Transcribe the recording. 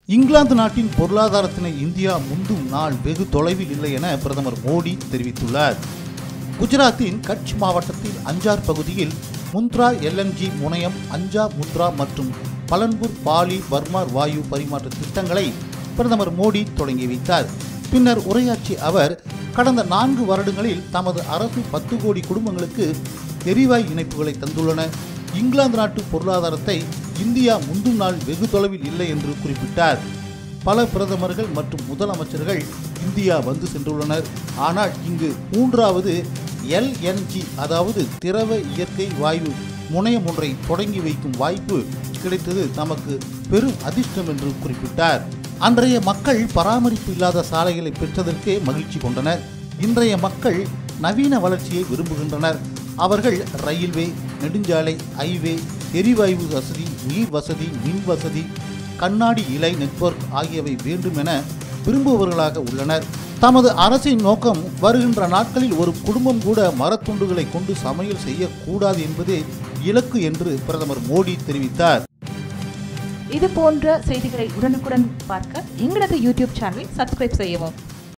இங்கிலாந்து நாட்டின் பொருளாதாரத்தினை இந்தியா முந்தும் நாள் வெகு தொலைவில் இல்லை என பிரதமர் மோடி தெரிவித்துள்ளார் குஜராத்தின் கட்ச் மாவட்டத்தில் அஞ்சார் பகுதியில் முந்த்ரா எல்என்ஜி முனையம் அஞ்சா முந்த்ரா மற்றும் பலன்பூர் பாலி பர்மார் வாயு பரிமாற்ற திட்டங்களை பிரதமர் மோடி தொடங்கி வைத்தார் பின்னர் உரையாற்றிய அவர் கடந்த நான்கு வருடங்களில் தமது அரசு பத்து கோடி குடும்பங்களுக்கு எரிவாயு இணைப்புகளை தந்துள்ளன இங்கிலாந்து நாட்டு பொருளாதாரத்தை இந்தியா முந்தும் நாள் வெகு தொலைவில் இல்லை என்று குறிப்பிட்டார் பல பிரதமர்கள் மற்றும் முதலமைச்சர்கள் இந்தியா வந்து சென்றுள்ளனர் ஆனால் இங்கு மூன்றாவது எல்என்ஜி அதாவது திரவ இயற்கை வாயு முனையம் ஒன்றை தொடங்கி வைக்கும் வாய்ப்பு கிடைத்தது நமக்கு பெரும் அதிர்ஷ்டம் என்று குறிப்பிட்டார் அன்றைய மக்கள் பராமரிப்பு இல்லாத சாலைகளை பெற்றதற்கே மகிழ்ச்சி கொண்டனர் இன்றைய மக்கள் நவீன வளர்ச்சியை விரும்புகின்றனர் அவர்கள் ரயில்வே நெடுஞ்சாலை ஹைவே எரிவாயு வசதி நீர் வசதி மின் வசதி கண்ணாடி இலை நெட்வொர்க் ஆகியவை வேண்டும் என விரும்புபவர்களாக உள்ளனர் தமது அரசின் நோக்கம் வருகின்ற நாட்களில் ஒரு குடும்பம் கூட மரத்துண்டுகளை கொண்டு சமையல் செய்யக்கூடாது என்பதே இலக்கு என்று பிரதமர் மோடி தெரிவித்தார் இது போன்ற செய்திகளை உடனுக்குடன் பார்க்க எங்களது யூடியூப் சேனலை சப்ஸ்கிரைப் செய்யவும்